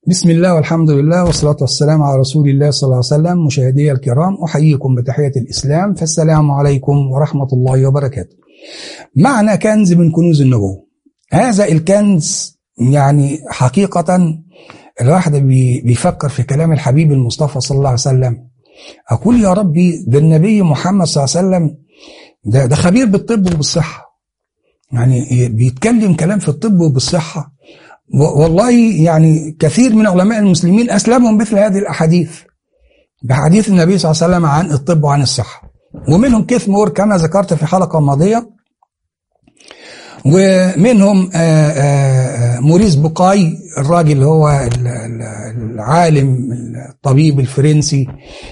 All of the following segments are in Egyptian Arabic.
بسم الله والحمد لله والصلاة والسلام على رسول الله صلى الله عليه وسلم مشاهدي الكرام أحييكم بتحية الإسلام فالسلام عليكم ورحمة الله وبركاته معنى كنز من كنوز النبوة هذا الكنز يعني حقيقة الواحد بيفكر في كلام الحبيب المصطفى صلى الله عليه وسلم أقول يا ربي ده النبي محمد صلى الله عليه وسلم ده, ده خبير بالطب وبالصحة يعني بيتكلم كلام في الطب وبالصحة والله يعني كثير من علماء المسلمين أسلموا مثل هذه الأحاديث بحديث النبي صلى الله عليه وسلم عن الطب وعن الصحة ومنهم كيث مور كما ذكرت في حلقة ماضية ومنهم موريس بوقاي الراجل اللي هو العالم الطبيب الفرنسي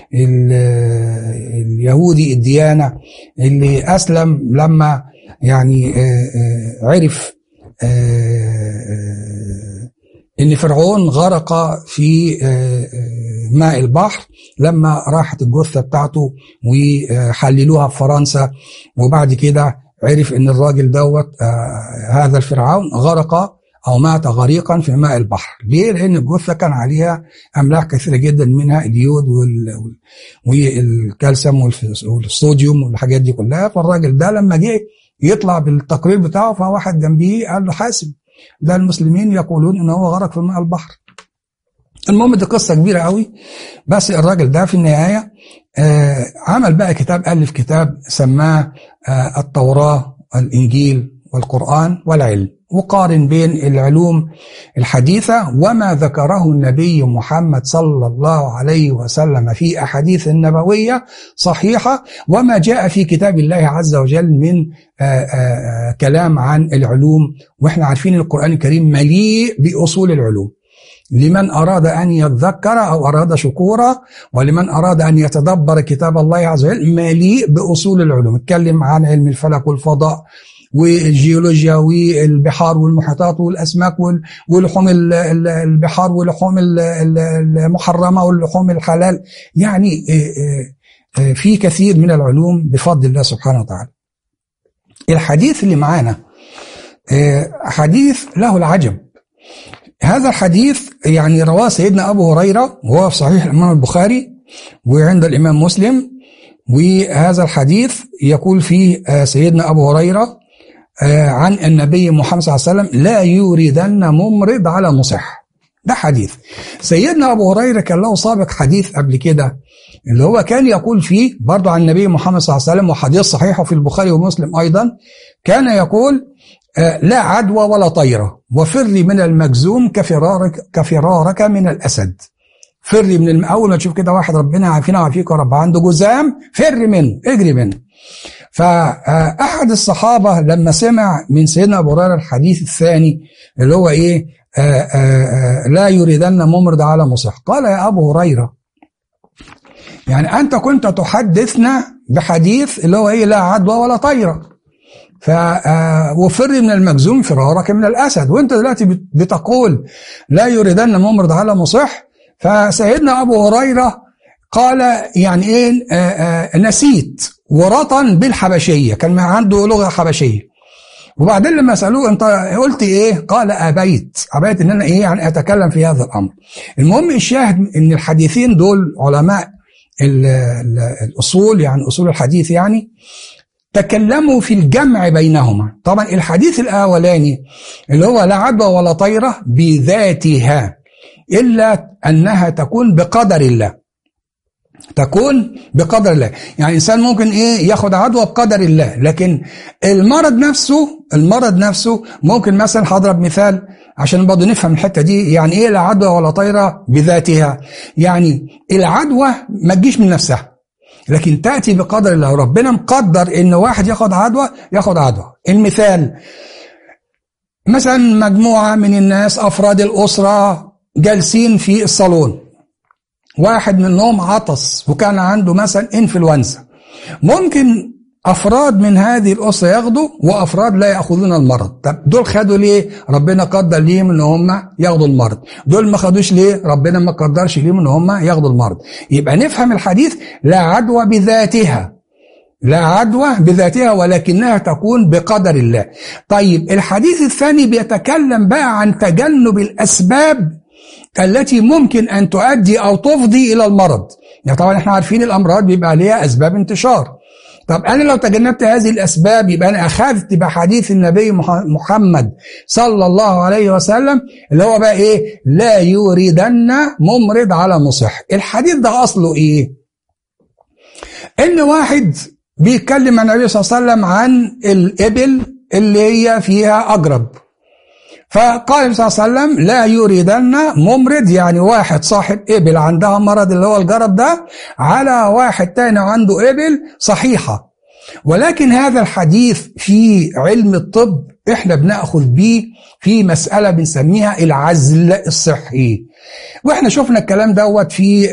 اليهودي الديانة اللي أسلم لما يعني عرف ان فرعون غرق في ماء البحر لما راحت الجثه بتاعته وحللوها في فرنسا وبعد كده عرف ان الراجل دوت هذا الفرعون غرق او مات غريقا في ماء البحر ليه لان الجثه كان عليها املاح كثيره جدا منها اليود والكالسيوم والصوديوم والحاجات دي كلها فالراجل ده لما جه يطلع بالتقرير بتاعه فواحد جنبيه قال له حاسب ده المسلمين يقولون ان هو غرق في ماء البحر المهم دي قصة كبيرة قوي بس الراجل ده في النهاية آه عمل بقى كتاب ألف كتاب سماه آه التوراة الإنجيل والقرآن والعلم وقارن بين العلوم الحديثة وما ذكره النبي محمد صلى الله عليه وسلم في أحاديث النبوية صحيحة وما جاء في كتاب الله عز وجل من آآ آآ كلام عن العلوم وإحنا عارفين القرآن الكريم مليء بأصول العلوم لمن أراد أن يذكر أو أراد شكورا ولمن أراد أن يتدبر كتاب الله عز وجل مليء بأصول العلوم اتكلم عن علم الفلك والفضاء والجيولوجيا والبحار والمحيطات والاسماك ولحوم البحار ولحوم المحرمه واللحوم الحلال يعني في كثير من العلوم بفضل الله سبحانه وتعالى. الحديث اللي معانا حديث له العجب. هذا الحديث يعني رواه سيدنا ابو هريره وهو في صحيح الامام البخاري وعند الامام مسلم وهذا الحديث يقول فيه سيدنا ابو هريره عن النبي محمد صلى الله عليه وسلم لا يوردن ممرض على مصح ده حديث سيدنا أبو هريرة كان له سابق حديث قبل كده اللي هو كان يقول فيه برضه عن النبي محمد صلى الله عليه وسلم وحديث صحيح في البخاري ومسلم أيضا كان يقول لا عدوى ولا طيرة وفري من المجزوم كفرارك, كفرارك من الأسد فري من أول ما تشوف كده واحد ربنا عافينا وعافيك يا رب عنده جزام فر منه اجري منه فأحد الصحابة لما سمع من سيدنا أبو هريرة الحديث الثاني اللي هو إيه آآ آآ لا يريدن ممرض على مصح قال يا أبو هريرة يعني أنت كنت تحدثنا بحديث اللي هو إيه لا عدوى ولا طيرة ف وفر من المجزوم فرارك من الأسد وأنت دلوقتي بتقول لا يريدن ممرض على مصح فسيدنا أبو هريرة قال يعني إيه آآ آآ نسيت ورطا بالحبشية كان عنده لغة حبشية وبعدين لما سألوه أنت قلت إيه قال أبيت أبيت إن أنا إيه يعني أتكلم في هذا الأمر المهم الشاهد إن الحديثين دول علماء ال ال الأصول يعني أصول الحديث يعني تكلموا في الجمع بينهما طبعا الحديث الأولاني اللي هو لا عدوى ولا طيرة بذاتها إلا أنها تكون بقدر الله تكون بقدر الله يعني انسان ممكن ايه ياخد عدوى بقدر الله لكن المرض نفسه المرض نفسه ممكن مثلا هضرب مثال عشان برضه نفهم الحته دي يعني ايه لا عدوى ولا طايره بذاتها يعني العدوى ما تجيش من نفسها لكن تاتي بقدر الله ربنا مقدر ان واحد ياخد عدوى ياخد عدوى المثال مثلا مجموعه من الناس افراد الاسره جالسين في الصالون واحد منهم عطس وكان عنده مثلا انفلونزا ممكن افراد من هذه الاسره ياخدوا وافراد لا ياخذون المرض طب دول خدوا ليه ربنا قدر ليهم ان هم ياخدوا المرض دول ما خدوش ليه ربنا ما قدرش ليهم ان هم ياخدوا المرض يبقى نفهم الحديث لا عدوى بذاتها لا عدوى بذاتها ولكنها تكون بقدر الله طيب الحديث الثاني بيتكلم بقى عن تجنب الاسباب التي ممكن أن تؤدي أو تفضي إلى المرض يعني طبعا احنا عارفين الأمراض بيبقى ليها أسباب انتشار طب أنا لو تجنبت هذه الأسباب يبقى أنا أخذت بحديث النبي محمد صلى الله عليه وسلم اللي هو بقى إيه لا يريدن ممرض على مصح الحديث ده أصله إيه إن واحد بيتكلم عن النبي صلى الله عليه وسلم عن الإبل اللي هي فيها أجرب فقال صلى الله عليه وسلم لا يريدن ممرض يعني واحد صاحب إبل عندها مرض اللي هو الجرب ده على واحد تاني عنده إبل صحيحة ولكن هذا الحديث في علم الطب احنا بناخذ بيه في مسألة بنسميها العزل الصحي واحنا شفنا الكلام دوت في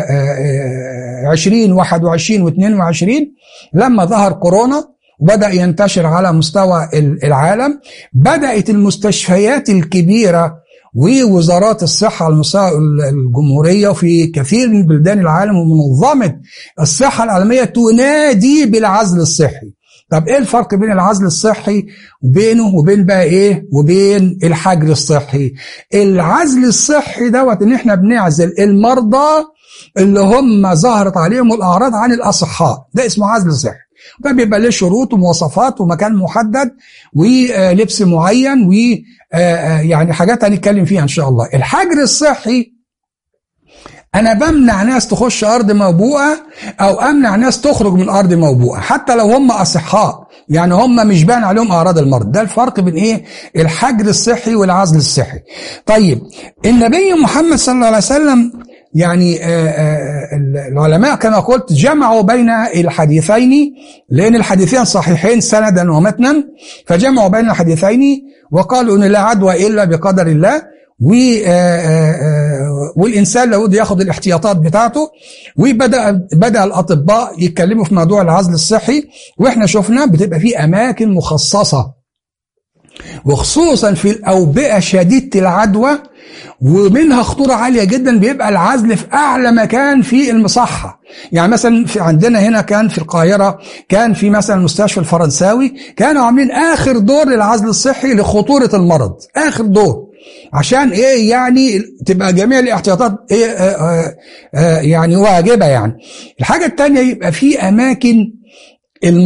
20 21 و 22 لما ظهر كورونا وبدأ ينتشر على مستوى العالم بدأت المستشفيات الكبيرة ووزارات الصحة على مستوى الجمهورية وفي كثير من بلدان العالم ومنظمة الصحة العالمية تنادي بالعزل الصحي طب ايه الفرق بين العزل الصحي وبينه وبين بقى ايه وبين الحجر الصحي العزل الصحي دوت ان احنا بنعزل المرضى اللي هم ظهرت عليهم الاعراض عن الاصحاء ده اسمه عزل صحي ده بيبقى له شروط ومواصفات ومكان محدد ولبس معين ويعني حاجات هنتكلم فيها ان شاء الله الحجر الصحي انا بمنع ناس تخش ارض موبوءه او امنع ناس تخرج من ارض موبوءه حتى لو هم اصحاء يعني هم مش باين عليهم اعراض المرض ده الفرق بين ايه الحجر الصحي والعزل الصحي طيب النبي محمد صلى الله عليه وسلم يعني العلماء كما قلت جمعوا بين الحديثين لأن الحديثين صحيحين سندا ومتنا فجمعوا بين الحديثين وقالوا أن لا عدوى إلا بقدر الله والإنسان لابد ياخد الاحتياطات بتاعته وبدأ بدأ الأطباء يتكلموا في موضوع العزل الصحي وإحنا شفنا بتبقى في أماكن مخصصة وخصوصا في الأوبئة شديدة العدوى ومنها خطورة عالية جدا بيبقى العزل في أعلى مكان في المصحة يعني مثلا في عندنا هنا كان في القاهرة كان في مثلا المستشفى الفرنساوي كانوا عاملين آخر دور للعزل الصحي لخطورة المرض آخر دور عشان ايه يعني تبقى جميع الاحتياطات ايه آآ آآ يعني واجبة يعني الحاجة التانية يبقى في أماكن الم...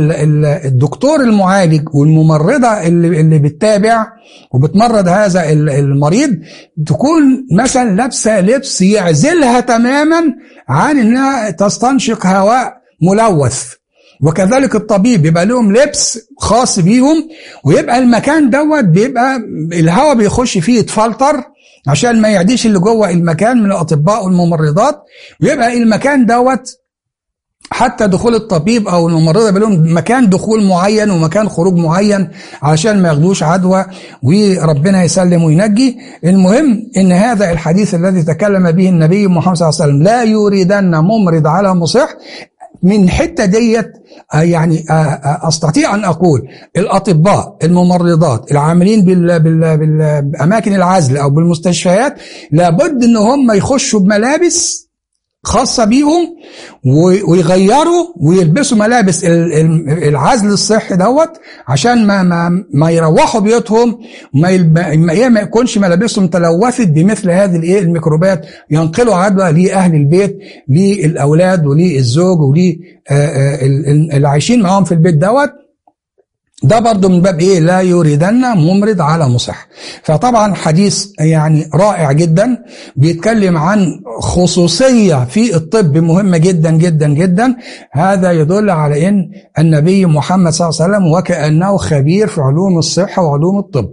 الدكتور المعالج والممرضة اللي, اللي بتتابع وبتمرض هذا المريض تكون مثلا لابسة لبس يعزلها تماما عن انها تستنشق هواء ملوث وكذلك الطبيب يبقى لهم لبس خاص بيهم ويبقى المكان دوت بيبقى الهواء بيخش فيه يتفلتر عشان ما يعديش اللي جوه المكان من الاطباء والممرضات ويبقى المكان دوت حتى دخول الطبيب او الممرضه يبقى لهم مكان دخول معين ومكان خروج معين علشان ما ياخدوش عدوى وربنا يسلم وينجي المهم ان هذا الحديث الذي تكلم به النبي محمد صلى الله عليه وسلم لا يريدن ممرض على مصح من حته ديت يعني استطيع ان اقول الاطباء الممرضات العاملين بال بال بالاماكن العزل او بالمستشفيات لابد ان هم يخشوا بملابس خاصة بيهم ويغيروا ويلبسوا ملابس العزل الصحي دوت عشان ما ما ما يروحوا بيوتهم ما ما يكونش ملابسهم تلوثت بمثل هذه الايه الميكروبات ينقلوا عدوى لاهل البيت للاولاد وللزوج ول اللي عايشين معاهم في البيت دوت ده برضه من باب ايه لا يريدن ممرض على مصح فطبعا حديث يعني رائع جدا بيتكلم عن خصوصية في الطب مهمة جدا جدا جدا هذا يدل على ان النبي محمد صلى الله عليه وسلم وكأنه خبير في علوم الصحة وعلوم الطب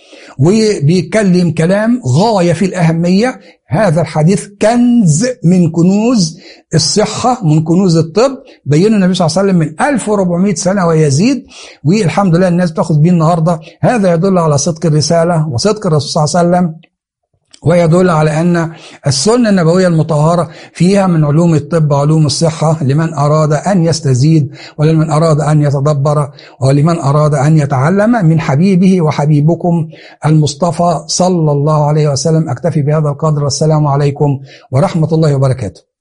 وبيتكلم كلام غاية في الأهمية هذا الحديث كنز من كنوز الصحة من كنوز الطب بينه النبي صلى الله عليه وسلم من 1400 سنة ويزيد والحمد لله الناس بتاخد بيه النهاردة هذا يدل على صدق الرسالة وصدق الرسول صلى الله عليه وسلم ويدل على أن السنة النبوية المطهرة فيها من علوم الطب وعلوم الصحة لمن أراد أن يستزيد ولمن أراد أن يتدبر ولمن أراد أن يتعلم من حبيبه وحبيبكم المصطفى صلى الله عليه وسلم أكتفي بهذا القدر والسلام عليكم ورحمة الله وبركاته